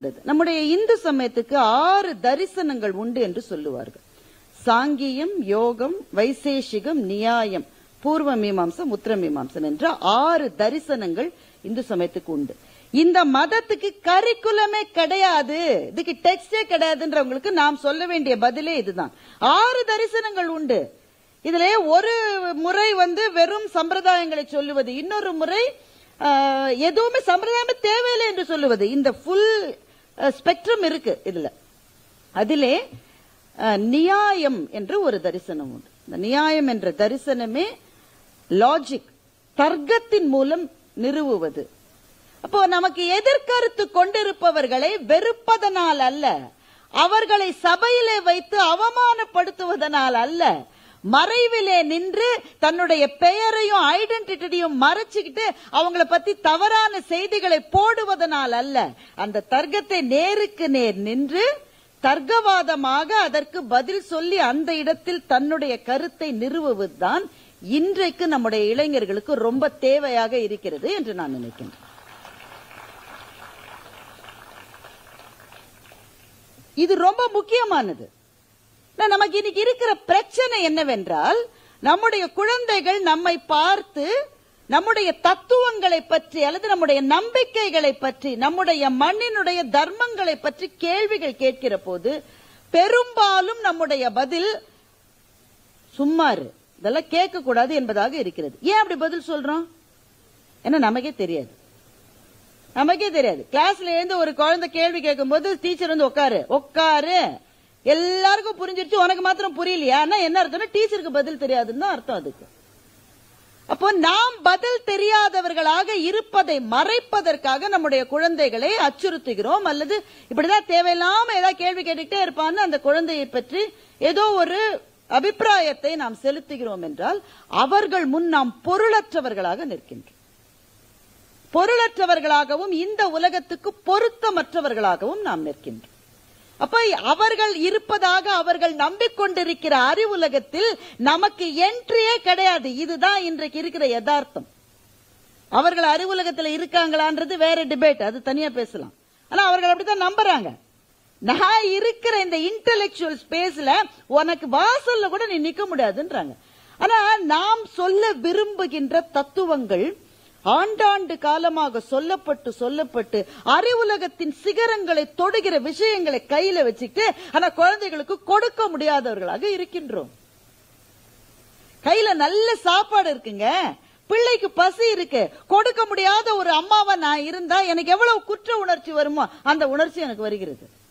நம்முடைய இந்து சமயத்துக்கு ஆறு தரிசனங்கள் உண்டு என்று சொல்லுவார்கள் சாங்கியம் யோகம் வைசேஷிகம் நியாயம் பூர்வ மீமாம்சம் உத்தர மீமாம்சம் என்ற ஆறு தரிசனங்கள் இந்து சமயத்துக்கு உண்டு இந்த மதத்துக்கு கரிக்குலமே கிடையாது இதுக்கு டெக்ஸ்டே கிடையாதுன்றவங்களுக்கு நாம் சொல்ல வேண்டிய பதிலே இதுதான் ஆறு தரிசனங்கள் உண்டு இதுல ஒரு முறை வந்து வெறும் சம்பிரதாயங்களை சொல்லுவது இன்னொரு முறை ஆஹ், எதுவுமே சம்பிரதாயமே தேவையில்லை என்று சொல்லுவது இந்த ஃபுல் ஸ்பெக்ட்ரம் இருக்கு இதுல அதிலே அஹ், நியாயம் என்று ஒரு தரிசனம் உண்டு இந்த நியாயம் என்ற தரிசனமே லாஜிக் தர்க்கத்தின் மூலம் நிறுவுவது அப்போ நமக்கு எதிர்கருத்து கொண்டிருப்பவர்களை வெறுப்பதனால் அல்ல அவர்களை சபையிலே வைத்து அவமானப்படுத்துவதனால் அல்ல மறைவிலே நின்று தன்னுடைய பெயரையும் ஐடென்டிட்டியும் மறைச்சுக்கிட்டு அவங்கள பத்தி தவறான செய்திகளை போடுவதனால் அல்ல அந்த தர்க்கத்தை நேருக்கு நேர் நின்று தர்க்கவாதமாக அதற்கு பதில் சொல்லி அந்த இடத்தில் தன்னுடைய கருத்தை நிறுவுவதுதான் இன்றைக்கு நம்முடைய இளைஞர்களுக்கு ரொம்ப தேவையாக இருக்கிறது என்று நான் நினைக்கின்றேன் இது ரொம்ப முக்கியமானது நான் நமக்கு இன்னைக்கு இருக்கிற பிரச்சனை என்னவென்றால் நம்முடைய குழந்தைகள் நம்மை பார்த்து நம்முடைய தத்துவங்களை பற்றி அல்லது நம்முடைய நம்பிக்கைகளை பற்றி நம்முடைய மண்ணினுடைய தர்மங்களை பற்றி கேள்விகள் கேட்கிற போது பெரும்பாலும் நம்முடைய பதில் சும்மாரு இதெல்லாம் கேட்க கூடாது என்பதாக இருக்கிறது ஏன் அப்படி பதில் சொல்றோம் ஏன்னா நமக்கே தெரியாது நமக்கே தெரியாது கிளாஸ்ல இருந்து ஒரு குழந்தை கேள்வி கேட்கும்போது டீச்சர் வந்து உட்காரு உட்காரு எல்லாருக்கும் புரிஞ்சிருச்சு உனக்கு மாத்திரம் புரியலையா ஆனா என்ன அர்த்தம்னா டீச்சருக்கு பதில் தெரியாதுன்னு தான் அர்த்தம் அதுக்கு அப்போ நாம் பதில் தெரியாதவர்களாக இருப்பதை மறைப்பதற்காக நம்முடைய குழந்தைகளை அச்சுறுத்துகிறோம் அல்லது இப்படிதான் தேவையில்லாம ஏதாவது கேள்வி கேட்டுக்கிட்டே இருப்பான்னு அந்த குழந்தையை பற்றி ஏதோ ஒரு அபிப்பிராயத்தை நாம் செலுத்துகிறோம் என்றால் அவர்கள் முன் நாம் பொருளற்றவர்களாக நிற்கின்றோம் பொருளற்றவர்களாகவும் இந்த உலகத்துக்கு பொருத்தமற்றவர்களாகவும் நாம் நிற்கின்றோம் அப்ப அவர்கள் இருப்பதாக அவர்கள் நம்பிக்கொண்டிருக்கிற அறிவுலகத்தில் நமக்கு என்ட்ரியே கிடையாது இதுதான் இன்றைக்கு இருக்கிற யதார்த்தம் அவர்கள் அறிவுலகத்துல இருக்காங்களான்றது வேற டிபேட் அது தனியா பேசலாம் ஆனா அவர்கள் அப்படித்தான் நம்புறாங்க நான் இருக்கிற இந்த இன்டெலெக்சுவல் ஸ்பேஸ்ல உனக்கு வாசல்ல கூட நீ நிக்க முடியாதுன்றாங்க ஆனா நாம் சொல்ல விரும்புகின்ற தத்துவங்கள் ஆண்டாண்டு காலமாக சொல்லப்பட்டு சொல்லப்பட்டு அறிவுலகத்தின் சிகரங்களை தொடுகிற விஷயங்களை கையில வச்சுக்கிட்டு ஆனா குழந்தைகளுக்கு கொடுக்க முடியாதவர்களாக இருக்கின்றோம் கையில நல்ல சாப்பாடு இருக்குங்க பிள்ளைக்கு பசி இருக்கு கொடுக்க முடியாத ஒரு அம்மாவா நான் இருந்தா எனக்கு எவ்வளவு குற்ற உணர்ச்சி வருமோ அந்த உணர்ச்சி எனக்கு வருகிறது